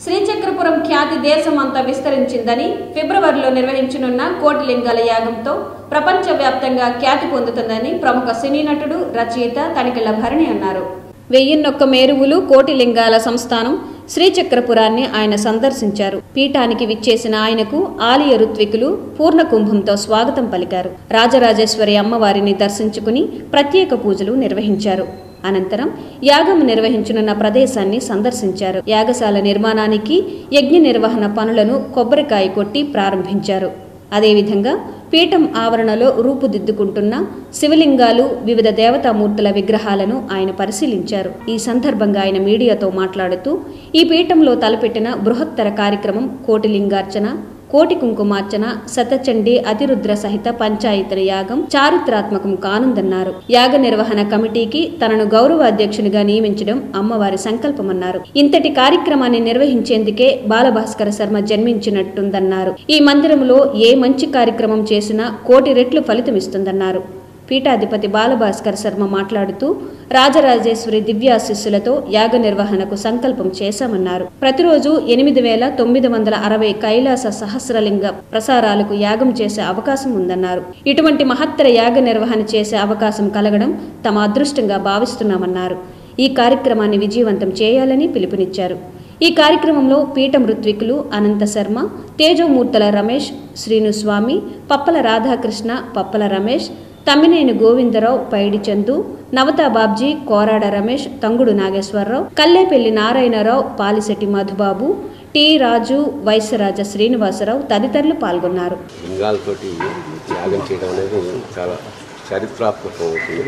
శ్రీచక్రపురం ఖ్యాతి దేశమంతా విస్తరించిందని ఫిబ్రవరిలో నిర్వహించనున్న కోటిలింగాల యాగంతో ప్రపంచవ్యాప్తంగా ఖ్యాతి పొందుతుందని ప్రముఖ సినీ నటుడు రచయిత తనికెళ్ల భరణి అన్నారు వెయ్యిన్నొక్క మేరువులు కోటి లింగాల సంస్థానం శ్రీచక్రపురాన్ని ఆయన సందర్శించారు పీఠానికి విచ్చేసిన ఆయనకు ఆలయ ఋత్వికులు పూర్ణ కుంభంతో స్వాగతం పలికారు రాజరాజేశ్వరి అమ్మవారిని దర్శించుకుని ప్రత్యేక పూజలు నిర్వహించారు అనంతరం యాగం నిర్వహించనున్న ప్రదేశాన్ని సందర్శించారు యాగశాల నిర్మాణానికి యజ్ఞ నిర్వహణ పనులను కొబ్బరికాయ కొట్టి ప్రారంభించారు అదేవిధంగా పీఠం ఆవరణలో రూపుదిద్దుకుంటున్న శివలింగాలు వివిధ దేవతామూర్తుల విగ్రహాలను ఆయన పరిశీలించారు ఈ సందర్భంగా ఆయన మీడియాతో మాట్లాడుతూ ఈ పీఠంలో తలపెట్టిన బృహత్తర కార్యక్రమం కోటిలింగార్చన కోటి కుంకుమార్చన శతచండి అతిరుద్ర సహిత పంచాయతన యాగం చారిత్రాత్మకం కానుందన్నారు యాగ నిర్వహణ కమిటీకి తనను గౌరవ అధ్యక్షునిగా నియమించడం అమ్మవారి సంకల్పమన్నారు ఇంతటి కార్యక్రమాన్ని నిర్వహించేందుకే బాలభాస్కర శర్మ జన్మించినట్టుందన్నారు ఈ మందిరంలో ఏ మంచి కార్యక్రమం చేసినా కోటి రెట్లు ఫలితమిస్తుందన్నారు పీఠాధిపతి బాలభాస్కర్ శర్మ మాట్లాడుతూ రాజరాజేశ్వరి దివ్యాశిస్సులతో యాగ నిర్వహణకు సంకల్పం చేశామన్నారు ప్రతిరోజు ఎనిమిది వేల తొమ్మిది వందల అరవై కైలాస సహస్రలింగ ప్రసారాలకు యాగం చేసే అవకాశం ఉందన్నారు ఇటువంటి మహత్తర యాగ నిర్వహణ చేసే అవకాశం కలగడం తమ అదృష్టంగా భావిస్తున్నామన్నారు ఈ కార్యక్రమాన్ని విజయవంతం చేయాలని పిలుపునిచ్చారు ఈ కార్యక్రమంలో పీఠం ఋత్వికులు అనంత శర్మ తేజోమూర్తుల రమేష్ శ్రీనుస్వామి పప్పల రాధాకృష్ణ పప్పల రమేష్ తమ్మినేని గోవిందరావు పైడి చందు నవతా బాబ్జీ కోరాడ రమేష్ తంగుడు నాగేశ్వరరావు కల్లేపల్లి నారాయణరావు పాలిశెట్టి మధుబాబు టి రాజు వైశ్యరాజ శ్రీనివాసరావు తదితరులు పాల్గొన్నారు లింగాలతోటి యాగం చేయడం అనేది చాలా చరిత్రాత్మకం అవుతుంది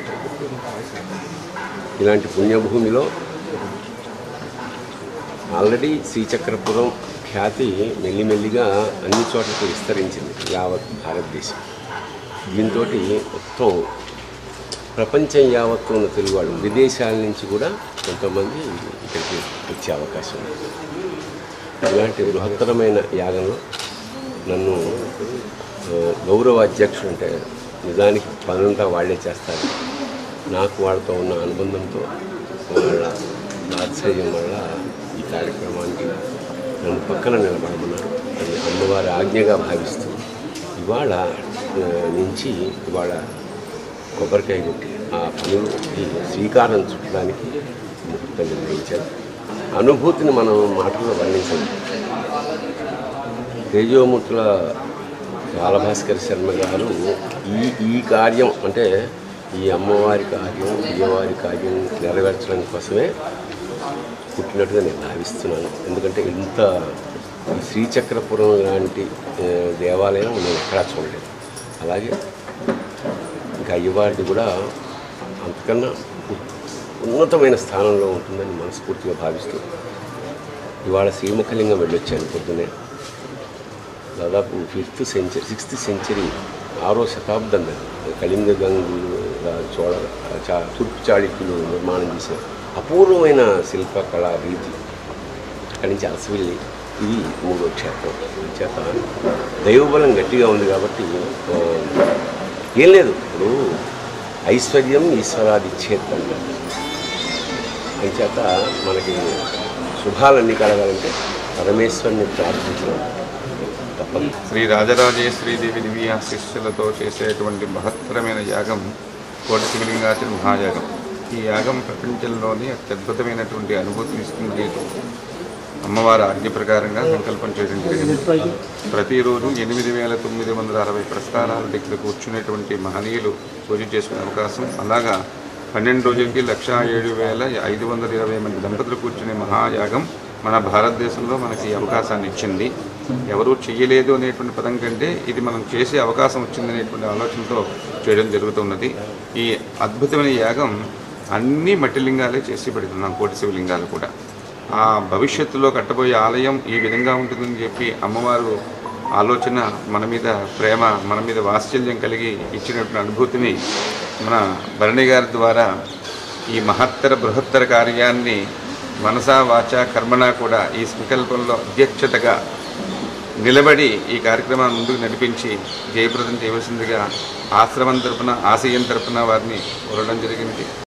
ఇలాంటి పుణ్యభూమిలో ఆల్రెడీ శ్రీచక్రపురం ఖ్యాతి మెల్లిమెల్లిగా అన్ని చోట్లకి విస్తరించింది యావత్ భారతదేశం దీంతో మొత్తం ప్రపంచం యావత్తు ఉన్న తెలుగువాడు విదేశాల నుంచి కూడా కొంతమంది ఇక్కడికి వచ్చే అవకాశం ఉంది ఇలాంటి బృహత్తరమైన యాగంలో నన్ను ఆ, గౌరవ అధ్యక్షుడు అంటే నిజానికి పనంతా వాళ్ళే చేస్తారు నాకు వాళ్ళతో ఉన్న అనుబంధంతో వాళ్ళ వాత్సల్యం వల్ల ఈ కార్యక్రమానికి నన్ను పక్కన నిలబడమన్నారు అది అమ్మవారి ఆజ్ఞగా భావిస్తూ ఇవాళ ఆ, నుంచి ఇవాళ కొబ్బరికాయ కొట్టి ఆ పనులకి శ్రీకారం చుట్టడానికి ముహూర్తం నిర్వహించారు అనుభూతిని మనం మాటల్లో వర్ణించదు తేజోమూర్తుల బాలభాస్కర్ శర్మ గారు ఈ ఈ కార్యం అంటే ఈ అమ్మవారి కార్యం అయ్యవారి కార్యం నెరవేర్చడం కోసమే పుట్టినట్టుగా నేను భావిస్తున్నాను ఎందుకంటే ఇంత ఈ శ్రీచక్రపురం లాంటి ఆ, దేవాలయం నేను ఎక్కడా చూడలేదు అలాగే ఇంకా అయ్యవారిది కూడా అంతకన్నా ఉన్నతమైన స్థానంలో ఉంటుందని మనస్ఫూర్తిగా భావిస్తూ ఇవాళ శ్రీముఖలింగం వెళ్ళొచ్చాను పొద్దునే దాదాపు ఫిఫ్త్ సెంచరీ సిక్స్త్ సెంచరీ ఆరో శతాబ్దం అది కళింగ గంగు చోళ చా- తూర్పు చాళుక్యులు నిర్మాణం చేసిన అపూర్వమైన శిల్పకళా రీతి అక్కడి నుంచి అసవిల్లి ఇది మూడో క్షేత్రం చేత దైవబలం గట్టిగా ఉంది కాబట్టి ఆ, ఏం లేదు ఇప్పుడు ఐశ్వర్యం ఈశ్వరాది చేత అంచేత మనకి శుభాలన్నీ కలగాలంటే పరమేశ్వరుని ప్రార్థించడం తప్పదు శ్రీ రాజరాజేశ్వరి దేవి దివ్య శిష్యులతో చేసేటువంటి మహత్తరమైన యాగం కోటి శివలింగాచల మహాయాగం ఈ యాగం ప్రపంచంలోని అత్యద్భుతమైనటువంటి అనుభూతిని ఇస్తుంది అమ్మవారి ఆజ్ఞ ప్రకారంగా సంకల్పం చేయడం జరిగింది ప్రతిరోజు ఎనిమిది వేల తొమ్మిది వందల అరవై ప్రస్థానాల దగ్గర కూర్చునేటువంటి మహనీయులు పూజ చేసుకునే అవకాశం అలాగా పన్నెండు రోజులకి లక్ష ఏడు వేల ఐదు వందల ఇరవై మంది దంపతులు కూర్చునే మహాయాగం మన భారతదేశంలో మనకి ఈ అవకాశాన్ని ఇచ్చింది ఎవరూ చేయలేదు అనేటువంటి పదం కంటే ఇది మనం చేసే అవకాశం వచ్చింది అనేటువంటి ఆలోచనతో చేయడం జరుగుతున్నది ఈ అద్భుతమైన యాగం అన్ని మట్టి లింగాలే చేసి పెడుతున్నాం కోటి శివలింగాలు కూడా ఆ భవిష్యత్తులో కట్టబోయే ఆలయం ఈ విధంగా ఉంటుందని చెప్పి అమ్మవారు ఆలోచన మన మీద ప్రేమ మన మీద వాత్సల్యం కలిగి ఇచ్చినటువంటి అనుభూతిని మన భరణి గారి ద్వారా ఈ మహత్తర బృహత్తర కార్యాన్ని మనసా వాచ కర్మణ కూడా ఈ సంకల్పంలో అధ్యక్షతగా నిలబడి ఈ కార్యక్రమాన్ని ముందుకు నడిపించి జయప్రదం చేయవలసిందిగా ఆశ్రమం తరపున ఆశయం తరపున వారిని కోరడం జరిగింది